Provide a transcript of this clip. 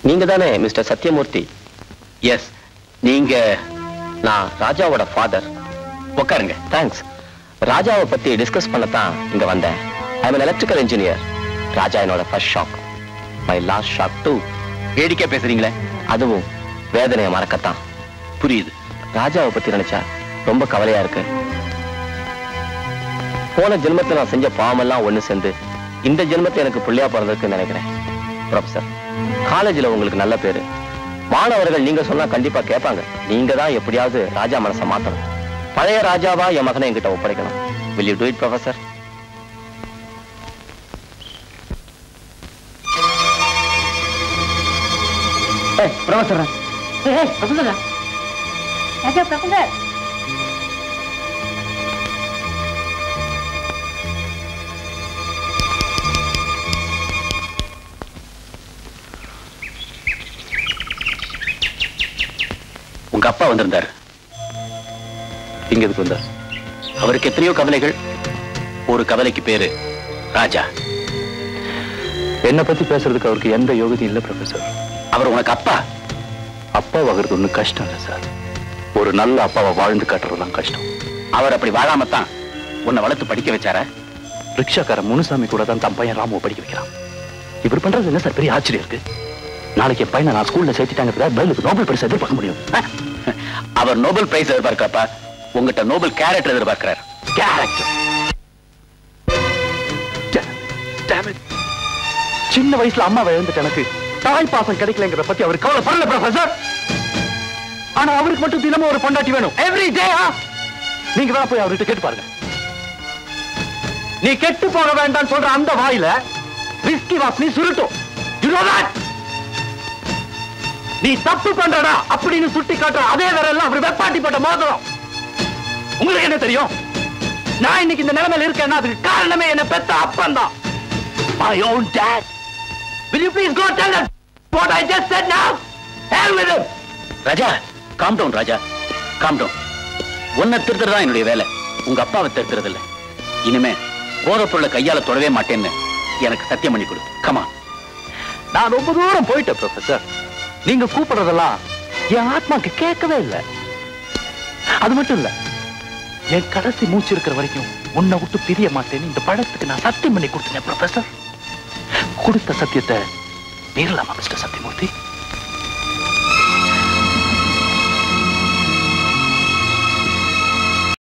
நீங்க தானே mister Sathyamoorthy S நீங்க நான் ராஜாவோட ஃபாதர் உட்காருங்க தேங்க்ஸ் ராஜாவை பத்தி டிஸ்கஸ் பண்ணத்தான் இங்க வந்தேன் I am electrical engineer Raja என்னோட first shock my last shock too வேடிக்கை பேசுறீங்களே அதுவும் வேதனையை மறக்கத்தான் புரியுது ராஜாவை பத்தி நினைச்சா ரொம்ப கவலையா இருக்கு போன ஜென்மத்துல நான் செஞ்ச பாவமெல்லாம் ஒண்ணு சேர்ந்து இந்த ஜென்மத்தை எனக்கு பிள்ளையா பிறந்திருக்குன்னு நினைக்கிறேன் ப்ரொஃபசர் காலேஜ்ல உங்களுக்கு நல்ல பேரு மாணவர்கள் நீங்க சொன்னா கண்டிப்பா கேட்பாங்க நீங்க தான் எப்படியாவது ராஜா மனசை மாத்தணும் பழைய ராஜாவா என் மகனை என்கிட்ட ஒப்படைக்கணும் will you do it professor professor ப்ரொஃபசரா ராஜா ப்ரொஃபசர் உங்க அப்பா வந்திருந்தார் இங்க எதுக்கு வந்தார் அவருக்கு எத்தனையோ கவலைகள் ஒரு கவலைக்கு பேரு ராஜா என்னை பத்தி பேசுறதுக்கு அவருக்கு எந்த யோகதியும் இல்லை ப்ரொஃபசர் அவர் உனக்கு அப்பா அப்பாவாகிறது ஒன்றும் கஷ்டம் இல்லை சார் ஒரு நல்ல அப்பாவை வாழ்ந்து காட்டுறதுதான் கஷ்டம் அவர் அப்படி வாழாமத்தான் உன்னை வளர்த்து படிக்க வச்சாரா ரிக்ஷாக்காரன் முனுசாமி கூட தான் தன் பையன் ராமுவை படிக்க வைக்கிறான் இவர் பண்றது என்ன சார் பெரிய ஆச்சரியம் இருக்கு நாளைக்கு என் பையனை நான் ஸ்கூல்ல சேர்த்துட்டாங்க பதிலுக்கு நோபல் பரிசு எதிர்பார்க்க முடியும் அவர் நோபல் பிரைஸ் எதிர்பார்க்கிறப்ப உங்ககிட்ட நோபல் கேரக்டர் எதிர்பார்க்கிறார் கேரக்டர் சின்ன வயசுல அம்மாவை இழந்துட்டு எனக்கு தாய் பாசம் கிடைக்கலங்கிறத பத்தி அவர் கவலைப்படல ப்ரொஃபசர் ஆனா அவருக்கு மட்டும் தினமும் ஒரு பொண்டாட்டி வேணும் எவ்ரி டே நீங்க தான் போய் அவர்கிட்ட கேட்டு பாருங்க நீ கெட்டு போக வேண்டாம் சொல்ற அந்த வாயில விஸ்கி வாசனை சுருட்டும் You know that? நீ தப்பு பண்றடா அப்படின்னு சுட்டி காட்டுற அதே விரல்ல அவர் வெப்பாட்டி போட்ட மோதிரம் உங்களுக்கு என்ன தெரியும் நான் இன்னைக்கு இந்த நிலைமையில இருக்கேன்னா அதுக்கு காரணமே என்ன பெத்த அப்பன் தான் my own dad will you please go tell them what I just said now hell with him Raja calm down Raja calm down உன்னை திருத்துறது தான் என்னுடைய வேலை உங்க அப்பாவை திருத்துறது இல்ல இனிமே போதைப் பொருளை கையால தொடவே மாட்டேன்னு எனக்கு சத்தியம் பண்ணி கொடு கமா நான் ரொம்ப தூரம் போயிட்டேன் ப்ரொஃபசர் நீங்க கூப்பிடுறதெல்லாம் என் ஆத்மாக்கு கேட்கவே இல்லை அது மட்டும் இல்ல என் கடைசி மூச்சு இருக்கிற வரைக்கும் உன்னை விட்டு பிரிய மாட்டேன்னு இந்த பழத்துக்கு நான் சத்தியம் பண்ணி கொடுத்தேன் ப்ரொஃபசர் கொடுத்த சத்தியத்தை மீறலாமா மிஸ்டர் சத்தியமூர்த்தி